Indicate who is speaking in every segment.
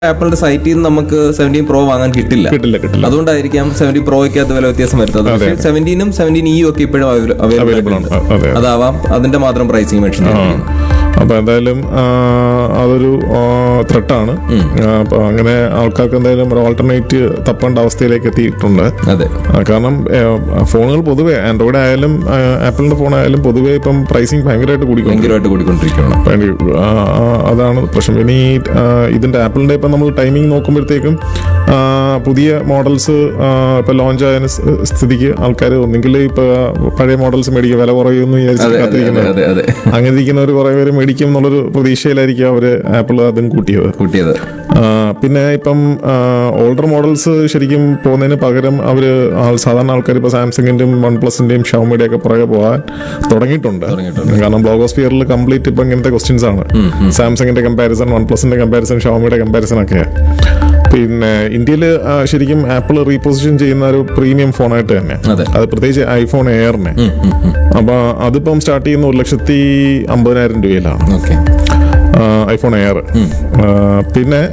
Speaker 1: ആപ്പിളിന്റെ സൈറ്റിൽ നിന്ന് നമുക്ക് സെവൻറ്റീൻ പ്രോ വാങ്ങാൻ കിട്ടില്ല
Speaker 2: കിട്ടില്ല കിട്ടില്ല
Speaker 1: അതുകൊണ്ടായിരിക്കാം സെവന്റി പ്രോയ്ക്കകത്ത് വില വ്യത്യാസം വരുന്നത്
Speaker 2: അതെ,
Speaker 1: പക്ഷേ സെവന്റീനും സെവന്റീൻ ഇയും ഒക്കെ ഇപ്പോഴും അവൈലബിൾ
Speaker 2: അവൈലബിൾ ആണ് അ- അതെ
Speaker 1: അതാവാം അതിന്റെ മാത്രം പ്രൈസിങ് മെൻഷൻ
Speaker 2: അപ്പൊ എന്തായാലും ആ, അതൊരു ത്രെട്ടാണ് അപ്പൊ അങ്ങനെ ആൾക്കാർക്ക് എന്തായാലും ഒരു ഓൾട്ടർനേറ്റ് തപ്പേണ്ട അവസ്ഥയിലേക്ക് എത്തിയിട്ടുണ്ട്
Speaker 1: അതെ
Speaker 2: ആ, കാരണം ഏ, ഫോണുകൾ പൊതുവെ ആൻഡ്രോയിഡ് ആയാലും ആ, ആപ്പിളിന്റെ ഫോൺ ആയാലും പൊതുവെ ഇപ്പം പ്രൈസിങ് ഭയങ്കരമായിട്ട് കൂടിക്കൊണ്ട്
Speaker 1: ഭയങ്കരമായിട്ട് കൂടിക്കൊണ്ടിരിക്കുകയാണ്
Speaker 2: ഭയങ്കര- ആ, ആ, അതാണ് പ്രശ്നം ഇനി ആ, ഇതിന്റെ ആപ്പിളിന്റെ ഇപ്പം നമ്മൾ ടൈമിംഗ് നോക്കുമ്പോഴത്തേക്കും ആ, പുതിയ മോഡൽസ് ഇപ്പൊ ലോഞ്ച് ആയ സ് സ്ഥിതിക്ക് ആൾക്കാർ ഒന്നെങ്കിൽ ഇപ്പൊ പഴയ മോഡൽസ് മേടിക്കുക വില കുറയുമെന്ന്
Speaker 1: അതെ
Speaker 2: വിചാരിച്ച്
Speaker 1: അതെ അതെ
Speaker 2: കാത്തിരിക്കുന്നത്
Speaker 1: അതെ അതെ
Speaker 2: അങ്ങനെ ഇരിക്കുന്നവർ കുറെ പേര് മേടിക്കും എന്നുള്ളൊരു പ്രതീക്ഷയിലായിരിക്കും അവര് ആപ്പിൾ അതും കൂട്ടിയത്
Speaker 1: കൂട്ടിയത്
Speaker 2: ആ, പിന്നെ ഇപ്പം ഓൾഡർ മോഡൽസ് ശരിക്കും പോകുന്നതിന് പകരം അവർ സാധാരണ ആൾക്കാർ ഇപ്പോൾ സാംസങ്ങിന്റെയും വൺ പ്ലസിന്റെയും ഷവമിയുടെ ഒക്കെ പുറകെ പോകാൻ തുടങ്ങിയിട്ടുണ്ട്
Speaker 1: തുടങ്ങിയിട്ടുണ്ട്.
Speaker 2: കാരണം ബ്ലോഗോസ്ഫിയറിൽ കംപ്ലീറ്റ് ഇപ്പം ഇങ്ങനത്തെ ക്വസ്റ്റ്യൻസ് ആണ് സാംസങ്ങിന്റെ കമ്പാരിസൺ വൺ പ്ലസിന്റെ കമ്പാരിസൺ ഷവമിയുടെ കമ്പാരിസൺ ഒക്കെ പിന്നെ ഇന്ത്യയിൽ ശരിക്കും ആപ്പിൾ റീപൊസിഷൻ ചെയ്യുന്ന ഒരു പ്രീമിയം ഫോണായിട്ട് തന്നെ
Speaker 1: അതെ.
Speaker 2: അത് പ്രത്യേകിച്ച് ഐഫോൺ എയറിനെ അപ്പൊ അതിപ്പം സ്റ്റാർട്ട് ചെയ്യുന്ന ഒരു ലക്ഷത്തി അമ്പതിനായിരം രൂപയിലാണ്
Speaker 1: ഓക്കെ
Speaker 2: ഐഫോൺ എയർ പിന്നെ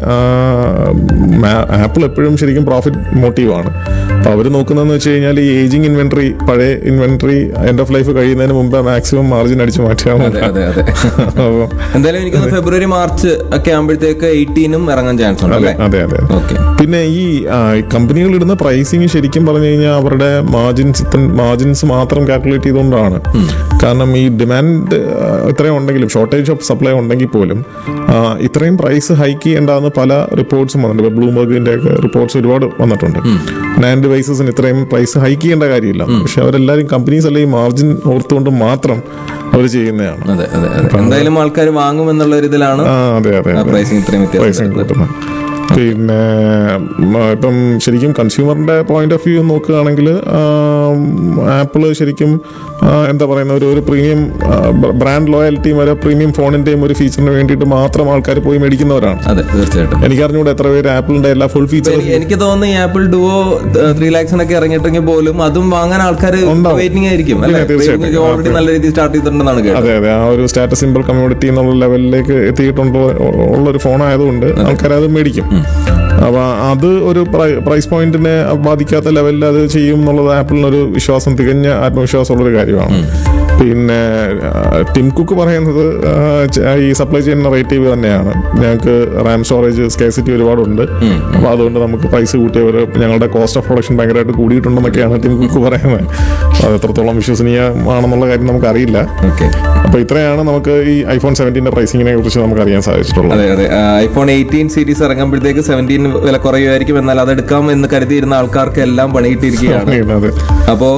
Speaker 2: ആപ്പിൾ എപ്പോഴും ശരിക്കും പ്രോഫിറ്റ് മോട്ടീവാണ് അപ്പോൾ അവർ നോക്കുന്നതെന്ന് വെച്ച് കഴിഞ്ഞാൽ ഈ ഏജിങ് ഇൻവെന്ററി പഴയ ഇൻവെന്ററി എൻഡ് ഓഫ് ലൈഫ് കഴിയുന്നതിന് മുമ്പ് മാക്സിമം മാർജിൻ അടിച്ച് മാറ്റുകയാണ്
Speaker 1: അതെ അതെ അതെ
Speaker 2: അപ്പോൾ
Speaker 1: എന്തായാലും എനിക്ക് ഫെബ്രുവരി മാർച്ച് ഒക്കെ ആകുമ്പോഴത്തേക്ക് എയ്റ്റീനും ഇറങ്ങാൻ ചാൻസ് ഉണ്ട് അല്ലേ
Speaker 2: അതെ അതെ
Speaker 1: ഓക്കെ
Speaker 2: പിന്നെ ഈ കമ്പനികൾ ഇടുന്ന പ്രൈസിങ് ശരിക്കും പറഞ്ഞു കഴിഞ്ഞാൽ അവരുടെ മാർജിൻസ് മാർജിൻസ് മാത്രം കാൽക്കുലേറ്റ് ചെയ്തുകൊണ്ടാണ് കാരണം ഈ ഡിമാൻഡ് ഇത്രയും ഉണ്ടെങ്കിലും ഷോർട്ടേജ് ഓഫ് സപ്ലൈ ഉണ്ടെങ്കിൽ പോലും ആ, ഇത്രയും പ്രൈസ് ഹൈക്ക് ചെയ്യേണ്ടെന്ന് പല റിപ്പോർട്ട്സും വന്നിട്ടുണ്ട് ഇപ്പോൾ ബ്ലൂംബർഗിന്റെ ഒക്കെ റിപ്പോർട്ട്സ് ഒരുപാട് വന്നിട്ടുണ്ട് നാൻഡ് ഡിവൈസസിന് ഇത്രയും പ്രൈസ് ഹൈക്ക് ചെയ്യേണ്ട കാര്യമില്ല പക്ഷെ അവരെല്ലാവരും കമ്പനീസ് അല്ലെ ഈ മാർജിൻ ഓർത്തുകൊണ്ട് മാത്രം അവർ ചെയ്യുന്നതാണ്
Speaker 1: അതെ അതെ അതെ എന്തായാലും ആൾക്കാർ വാങ്ങും എന്നുള്ള ഒരു ഇതിലാണ്
Speaker 2: ആ അതെ അതെ അതെ
Speaker 1: പ്രൈസിങ് ഇത്രയും വ്യത്യാസം
Speaker 2: പ്രൈസിങ് കൂട്ടുന്നത് പിന്നെ മ, ഇപ്പം ശരിക്കും കൺസ്യൂമറിന്റെ പോയിന്റ് ഓഫ് വ്യൂ നോക്കുകയാണെങ്കിൽ ആപ്പിള് ശരിക്കും ആ, എന്താ പറയുന്ന ഒരു ഒരു പ്രീമിയം ബ്രാൻഡ് ലോയാലിറ്റിയും ഒരു പ്രീമിയം ഫോണിന്റെയും ഒരു ഫീച്ചറിന് വേണ്ടിയിട്ട് മാത്രം ആൾക്കാർ പോയി മേടിക്കുന്നവരാണ്
Speaker 1: അതെ തീർച്ചയായിട്ടും
Speaker 2: എനിക്കറിഞ്ഞൂടെ എത്ര പേര് ആപ്പിളിന്റെ എല്ലാ ഫുൾ ഫീച്ചർ
Speaker 1: എനിക്ക് എനിക്ക് തോന്നുന്നു ഈ ആപ്പിൾ ഡുവോ ത്രീ ലാക്സിനൊക്കെ ഇറങ്ങിയിട്ടെങ്കിൽ പോലും അതും വാങ്ങാൻ ആൾക്കാർ
Speaker 2: ഉണ്ടാവും.
Speaker 1: വെയിറ്റിംഗ് ആയിരിക്കും അല്ലെ
Speaker 2: പിന്നെ തീർച്ചയായിട്ടും.
Speaker 1: ഓൾറെഡി നല്ല രീതിയിൽ സ്റ്റാർട്ട് ചെയ്തിട്ടുണ്ടെന്നാണ് കേട്ടത്
Speaker 2: അതെ അതെ ആ ഒരു സ്റ്റാറ്റസ് സിമ്പിൾ കമ്മ്യൂണിറ്റി എന്നുള്ള ലെവലിലേക്ക് എത്തിയിട്ടുള്ള ഉള്ള ഒരു ഫോൺ ആയതുകൊണ്ട് ആൾക്കാർ അത് മേടിക്കും അപ്പൊ അത് ഒരു പ്രൈസ് പോയിന്റിനെ ബാധിക്കാത്ത ലെവലിൽ അത് ചെയ്യും എന്നുള്ളത് ആപ്പിളിനൊരു വിശ്വാസം തികഞ്ഞ ആത്മവിശ്വാസമുള്ള ഒരു കാര്യമാണ് പിന്നെ ആ, ടിം കുക്ക് പറയുന്നത് ആ, ച- ഈ സപ്ലൈ ചെയിൻ നറേറ്റീവ് തന്നെയാണ് ഞങ്ങൾക്ക് റാം സ്റ്റോറേജ് സ്കേസിറ്റി ഒരുപാടുണ്ട് അപ്പൊ അതുകൊണ്ട് നമുക്ക് പ്രൈസ് കൂട്ടിയവർ ഞങ്ങളുടെ കോസ്റ്റ് ഓഫ് പ്രൊഡക്ഷൻ ഭയങ്കരമായിട്ട് കൂടിയിട്ടുണ്ടെന്നൊക്കെയാണ് ടിം കുക്ക് പറയുന്നത് അത് എത്രത്തോളം വിശ്വസനീയമാണെന്നുള്ള കാര്യം നമുക്കറിയില്ല
Speaker 1: ഓക്കെ
Speaker 2: അപ്പൊ ഇത്രയാണ് നമുക്ക് ഈ ഐഫോൺ സെവൻറ്റീന്റെ പ്രൈസിങ്ങിനെ കുറിച്ച് നമുക്ക് അറിയാൻ സാധിച്ചിട്ടുള്ളത്
Speaker 1: അതെ അതെ ഐഫോൺ എയ്റ്റീൻ സീരീസ് ഇറങ്ങുമ്പോഴത്തേക്ക് സെവൻറ്റീൻ വില കുറയുമായിരിക്കും എന്നാൽ അതെടുക്കാം എന്ന് കരുതിയിരുന്ന ആൾക്കാർക്ക് എല്ലാം പണി കിട്ടിയിരിക്കുകയാണ്
Speaker 2: അതെ
Speaker 1: അപ്പോ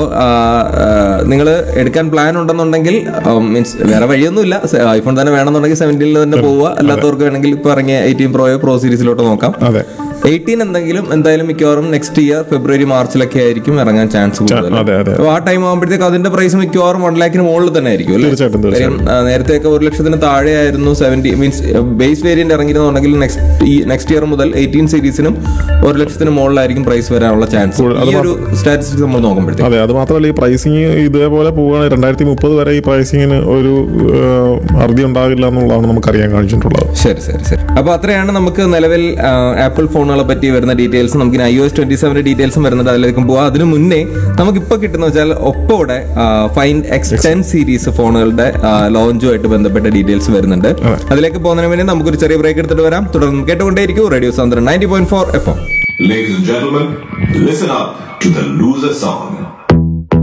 Speaker 1: നിങ്ങൾ എടുക്കാൻ പ്ലാൻ ഉണ്ടെന്നുണ്ടെങ്കിൽ മീൻസ് വേറെ വഴിയൊന്നുമില്ല ഐഫോൺ തന്നെ വേണമെന്നുണ്ടെങ്കിൽ സെവൻറ്റീനിൽ തന്നെ പോവുക അല്ലാത്തവർക്ക് വേണമെങ്കിൽ ഇപ്പൊ ഇറങ്ങിയ എയ്റ്റീൻ പ്രോയോ പ്രോ സീരീസിലോട്ട് നോക്കാം
Speaker 2: അതെ
Speaker 1: എയ്റ്റീൻ എന്തെങ്കിലും എന്തായാലും മിക്കവാറും നെക്സ്റ്റ് ഇയർ ഫെബ്രുവരി മാർച്ചിലൊക്കെ ആയിരിക്കും ഇറങ്ങാൻ ചാൻസ് കൂടുതൽ
Speaker 2: അതെ അതെ
Speaker 1: അപ്പോൾ ആ ടൈം ആകുമ്പോഴത്തേക്ക് അതിന്റെ പ്രൈസ് മിക്കവാറും വൺ ലാഖിന് മുകളിൽ തന്നെ ആയിരിക്കും അല്ലേ
Speaker 2: തീർച്ചയായിട്ടും തീർച്ചയായിട്ടും
Speaker 1: കാര്യം ആ, നേരത്തെയൊക്കെ ഒരു ലക്ഷത്തിന് താഴെയായിരുന്നു സെവന്റി മീൻസ് ബേസ് വേരിയന്റ് ഇറങ്ങിയിരുന്നുണ്ടെങ്കിൽ നെക്സ്റ്റ് ഈ നെക്സ്റ്റ് ഇയർ മുതൽ എയ്റ്റീൻ സീരീസിനും ഒരു ലക്ഷത്തിന് മുകളിലായിരിക്കും പ്രൈസ് വരാനുള്ള ചാൻസ് ഈ ഒരു സ്റ്റാറ്റിസ്റ്റിക്സ് നമ്മൾ നോക്കുമ്പോഴത്തേക്ക്
Speaker 2: അതെ അത് മാത്രമല്ല ഈ പ്രൈസിങ് ഇതേപോലെ പോവുകയാണെങ്കിൽ രണ്ടായിരത്തി മുപ്പത് വരെ ഈ പ്രൈസിങ്ങിന് ഒരു ആ, അറുതി ഉണ്ടാകില്ല എന്നുള്ളതാണ് നമുക്ക് അറിയാൻ കാണിച്ചിട്ടുള്ളത്
Speaker 1: ശരി ശരി ശരി അപ്പൊ അത്രയാണ് നമുക്ക് നിലവിൽ ആപ്പിൾ ഫോണുകളെ പറ്റി വരുന്ന ഡീറ്റെയിൽസ് നമുക്ക് ഐ ഒ എസ് ട്വന്റി സെവന്റെ ഡീറ്റെയിൽസും വരുന്നുണ്ട് അതിലേക്കും പോവാം അതിനു മുന്നേ നമുക്ക് ഇപ്പൊ കിട്ടുന്ന വെച്ചാൽ ഒപ്പോടെ ഫൈൻഡ് എക്സ് ടെൻ സീരീസ് ഫോണുകളുടെ ലോഞ്ചുമായിട്ട് ബന്ധപ്പെട്ട ഡീറ്റെയിൽസ് വരുന്നുണ്ട് അതിലേക്ക് പോകുന്നതിന് വേണ്ടി നമുക്കൊരു ചെറിയ ബ്രേക്ക് എടുത്തിട്ട് വരാം തുടർന്ന് കേട്ടുകൊണ്ടേയിരിക്കും റേഡിയോ സാന്ദ്രൻ ninety point four F M
Speaker 3: Ladies and gentlemen, listen up to the loser song.